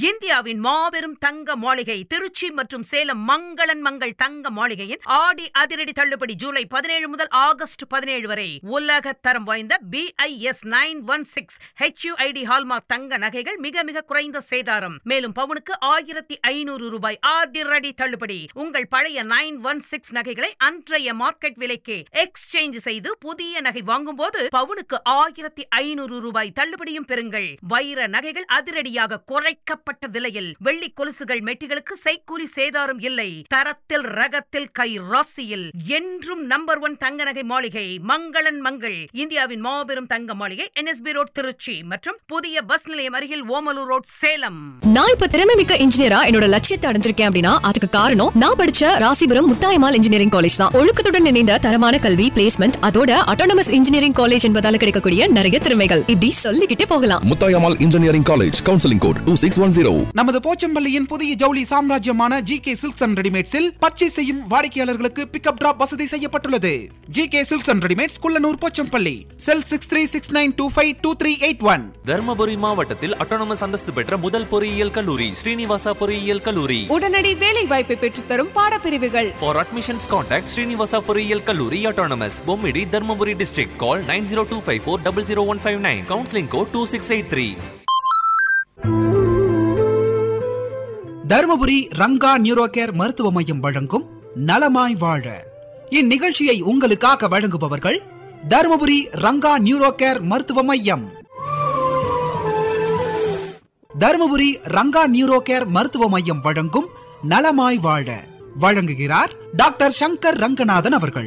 இந்தியாவின் மாபெரும் தங்க மாளிகை திருச்சி மற்றும் சேலம் மங்களன் மங்கள் தங்க மாளிகையின் ஆடி அதிரடி தள்ளுபடி ஜூலை பதினேழு முதல் ஆகஸ்ட் பதினேழு வரை உலக தரம் வாய்ந்த BIS nine one six HUID hallmark தங்க நகைகள் மிக மிக குறைந்த சேதாரம் மேலும் பவுனுக்கு ஆயிரத்தி ஐநூறு ரூபாய் அதிரடி தள்ளுபடி உங்கள் பழைய நைன் ஒன் சிக்ஸ் நகைகளை அன்றைய மார்க்கெட் விலைக்கு எக்ஸ்சேஞ்ச் செய்து புதிய நகை வாங்கும்போது பவுனுக்கு ஆயிரத்தி ஐநூறு ரூபாய் தள்ளுபடியும் பெறுங்கள் வைர நகைகள் அதிரடியாக குறைக்கப்பட்ட விலையில் வெள்ளி கொலுசுகள் மெட்டிகளுக்கு செய்கூலி சேதாரம் இல்லை தரத்தில் ரகத்தில் கை ராசியில் என்றும் நம்பர் ஒன் தங்க நகை மாளிகை மங்களன் மங்கள் இந்தியாவின் மாபெரும் தங்க மாளிகை என்எஸ்பி ரோட் திருச்சி மற்றும் புதிய பஸ் நிலையம் அருகில் ஓமலூர் ரோட் சேலம் நான் இப்ப திறமை மிக்க இன்ஜினியரா என்னோட லட்சியத்தை அடைஞ்சிருக்கேன் அப்படின்னா அதுக்கு காரணம் நான் படிச்ச ராசிபுரம் முத்தாயமால் இன்ஜினியரிங் காலேஜ் தான் ஒழுக்கத்துடன் இணைந்த தரமான கல்வி பிளேஸ்மெண்ட் அதோட அட்டானமஸ் இன்ஜினியரிங் காலேஜ் என்பதால கிடைக்கக்கூடிய நிறைய திறமைகள் இப்படி சொல்லிக்கிட்டே போகலாம் Muthayammal engineering college counselling code two six one zero நமது போச்சம்பள்ளியின் புதிய ஜவுளி சாம்ராஜ்யமான ஜி கே சில்க்ஸ் அண்ட் ரெடிமேட்ஸில் பர்ச்சேஸ் செய்யும் வாடிக்கையாளர்களுக்கு பிக்கப் டிராப் வசதி செய்யப்பட்டுள்ளது G K silks and readymades Kullanur Pochampalli cell six three six nine two five two three eight one Dharmapuri மாவட்டத்தில் அட்டானமஸ் அந்தஸ்து பெற்ற முதல் பொறியியல் கல்லூரி ஸ்ரீனிவாசா பொறியியல் கல்லூரி உடனடி வேலை வாய்ப்பை பெற்றுத்தரும் பாடப்பிரிவுகள் For admissions, contact Srinivasa பொறியியல் கல்லூரி autonomous Bommidi Dharmapuri district. Call 90254 Counseling code 2683. Dharmapuri Ranga neuro care மருத்துவ மையம் வழங்கும் நலமாய் வாழ இந்நிகழ்ச்சியை உங்களுக்காக வழங்குபவர்கள் தருமபுரி ரங்கா நியூரோ கேர் மருத்துவ மையம் தருமபுரி ரங்கா நியூரோ கேர் மருத்துவ மையம் வழங்கும் நலமாய் வாழ வழங்குகிறார் டாக்டர் சங்கர் ரங்கநாதன் அவர்கள்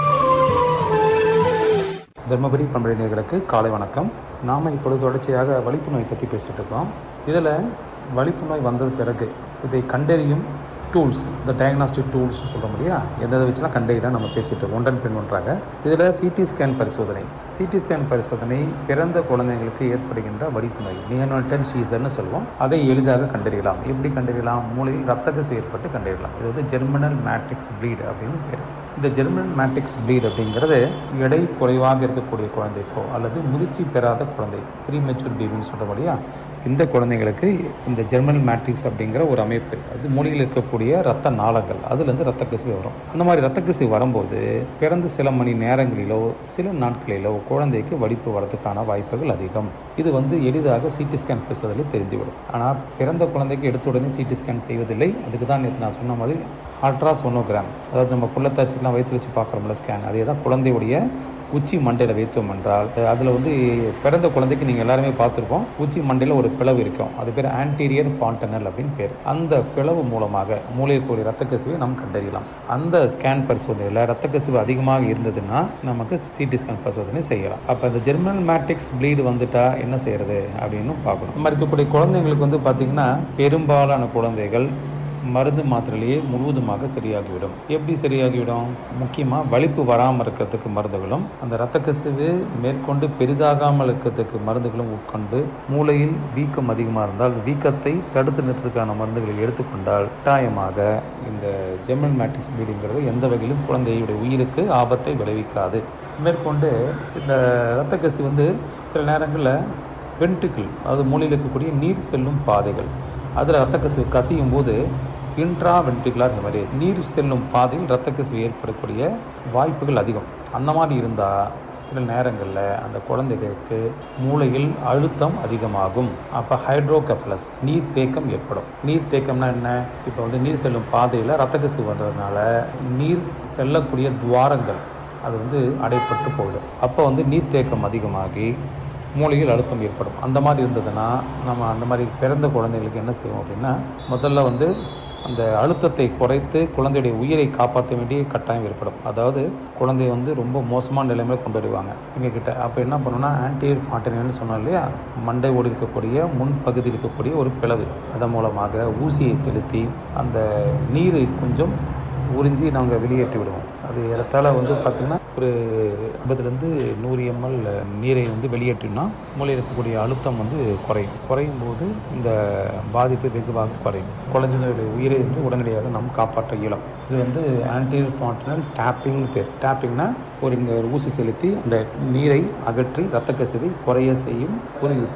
தர்மபுரி பண்பலை நேயர்களுக்கு காலை வணக்கம் நாம் இப்பொழுது தொடர்ச்சியாக வலிப்பு நோய் பற்றி பேசிகிட்டு இருக்கோம் இதில் வலிப்பு நோய் வந்தது பிறகு இதை கண்டறியும் டூல்ஸ் இந்த டயக்னாஸ்டிக் டூல்ஸ் சொல்கிறோம் இல்லையா எதை வச்சுலாம் கண்டறியலாம் நம்ம பேசிகிட்டு இருக்கோம் ஒன்றன் பின் ஒன்றாக இதில் சிடி ஸ்கேன் பரிசோதனை சிடி ஸ்கேன் பரிசோதனை பிறந்த குழந்தைங்களுக்கு ஏற்படுகின்ற வலிப்பு நோய் நியனோட்டன் சீசர்னு சொல்லுவோம் அதை எளிதாக கண்டறியலாம் எப்படி கண்டறியலாம் மூளையில் ரத்த கசிவு ஏற்பட்டு கண்டறியலாம் இது வந்து ஜெர்மினல் மேட்ரிக்ஸ் ப்ளீட் அப்படின்னு பேர் இந்த ஜெர்மினல் மேட்ரிக்ஸ் ப்ளீட் அப்படிங்கிறது எடை குறைவாக இருக்கக்கூடிய குழந்தைக்கோ அல்லது முதிர்ச்சி பெறாத குழந்தை ப்ரீ மெச்சூர் பேபின்னு சொல்கிறபடியா இந்த குழந்தைங்களுக்கு இந்த ஜெர்மினல் மேட்ரிக்ஸ் அப்படிங்கிற ஒரு அமைப்பு அது மூளையில் இருக்கக்கூடிய ரத்த நாளங்கள் அதுலேருந்து ரத்த கசிவு வரும் அந்த மாதிரி ரத்த கசிவு வரும்போது பிறந்த சில மணி நேரங்களிலோ சில நாட்களிலோ குழந்தைக்கு வலிப்பு வரதுக்கான வாய்ப்புகள் அதிகம் இது வந்து எளிதாக சிடி ஸ்கேன் பரிசோதனையில் தெரிந்துவிடும் ஆனால் பிறந்த குழந்தைக்கு எடுத்த உடனே சிடி ஸ்கேன் செய்வதில்லை அதுக்கு தான் நேற்று நான் சொன்ன மாதிரி அல்ட்ரா சோனோகிராம் அதாவது நம்ம புள்ளத்தாச்சிலாம் வயிற்று வச்சு பார்க்குறோம்ல ஸ்கேன் அதே தான் குழந்தையுடைய உச்சி மண்டையில் வைத்தோம் என்றால் அதில் வந்து பிறந்த குழந்தைக்கு நீங்கள் எல்லாருமே பார்த்துருப்போம் உச்சி மண்டையில் ஒரு பிளவு இருக்கும் அது பேர் ஆன்டீரியர் ஃபாண்டனல் அப்படின்னு பேர் அந்த பிளவு மூலமாக மூளையில் கூடிய ரத்த கசிவை நாம் கண்டறியலாம் அந்த ஸ்கேன் பரிசோதனையில் ரத்த கசிவு அதிகமாக இருந்ததுன்னா நமக்கு சிடி ஸ்கேன் பரிசோதனை செய்யலாம் அப்போ இந்த ஜெர்மன் மேட்ரிக்ஸ் ப்ளீடு வந்துட்டா என்ன செய்யறது அப்படின்னு பார்க்கணும் இந்த மாதிரி இருக்கக்கூடிய குழந்தைங்களுக்கு வந்து பார்த்திங்கன்னா பெரும்பாலான குழந்தைகள் மருந்து மாத்திரையிலேயே முழுவதுமாக சரியாகிவிடும் எப்படி சரியாகிவிடும் முக்கியமாக வலிப்பு வராமல் இருக்கிறதுக்கு மருந்துகளும் அந்த இரத்த கசிவு மேற்கொண்டு பெரிதாகாமல் இருக்கிறதுக்கு மருந்துகளும் உட்கொண்டு மூளையில் வீக்கம் அதிகமாக இருந்தால் வீக்கத்தை தடுத்து நிறுத்துறதுக்கான மருந்துகளை எடுத்துக்கொண்டால் கட்டாயமாக இந்த ஜெர்மன் மேட்ரிக்ஸ் பீடுங்கிறது எந்த வகையிலும் குழந்தையுடைய உயிருக்கு ஆபத்தை விளைவிக்காது மேற்கொண்டு இந்த இரத்த கசிவு வந்து சில நேரங்களில் வென்ட்ரிக்கிள் அதாவது மூளையில் இருக்கக்கூடிய நீர் செல்லும் பாதைகள் அதில் ரத்த கசிவு கசியும் போது இன்ட்ரா வென்ட்ரிகுலர் ஹெமரேஜ் நீர் செல்லும் பாதையில் ரத்த கசிவு ஏற்படக்கூடிய வாய்ப்புகள் அதிகம் அந்த மாதிரி இருந்தால் சில நேரங்களில் அந்த குழந்தைகளுக்கு மூளையில் அழுத்தம் அதிகமாகும் அப்போ ஹைட்ரோகெஃபலஸ் நீர் தேக்கம் ஏற்படும் நீர் தேக்கம்னா என்ன இப்போ வந்து நீர் செல்லும் பாதையில் ரத்த கசிவு வந்ததுனால நீர் செல்லக்கூடிய துவாரங்கள் அது வந்து அடைப்பட்டு போயிடும் அப்போ வந்து நீர்த்தேக்கம் அதிகமாகி மூளையில் அழுத்தம் ஏற்படும் அந்த மாதிரி இருந்ததுன்னா நம்ம அந்த மாதிரி பிறந்த குழந்தைகளுக்கு என்ன செய்வோம் அப்படின்னா முதல்ல வந்து அந்த அழுத்தத்தை குறைத்து குழந்தையுடைய உயிரை காப்பாற்ற வேண்டிய கட்டாயம் ஏற்படும் அதாவது குழந்தைய வந்து ரொம்ப மோசமான நிலைமையில் கொண்டு வருவாங்க எங்ககிட்ட அப்போ என்ன பண்ணணும்னா ஆன்டியர் ஃபாண்டினு சொன்னோம் இல்லையா மண்டை ஓடி இருக்கக்கூடிய முன் பகுதியில் இருக்கக்கூடிய ஒரு பிளவு அதன் மூலமாக ஊசியை செலுத்தி அந்த நீரை கொஞ்சம் உறிஞ்சி நாங்கள் வெளியேற்றி விடுவோம் அது ஏறத்தாழ வந்து பார்த்திங்கன்னா ஒரு ஐம்பதுலேருந்து நூறு எம்எல் நீரை வந்து வெளியேற்றினா மூளையில் இருக்கக்கூடிய அழுத்தம் வந்து குறையும் குறையும் போது இந்த பாதிப்பு வெகுவாக குறையும் குழந்தைகளுடைய உயிரை வந்து உடனடியாக நாம் காப்பாற்ற இயலும் இது வந்து ஆன்டி ஃபாண்டினல் டேப்பிங்னு பேர் டேப்பிங்னா ஒரு இங்கே ஒரு ஊசி செலுத்தி அந்த நீரை அகற்றி இரத்த கசிவை குறைய செய்யும் ஒரு யுத்தி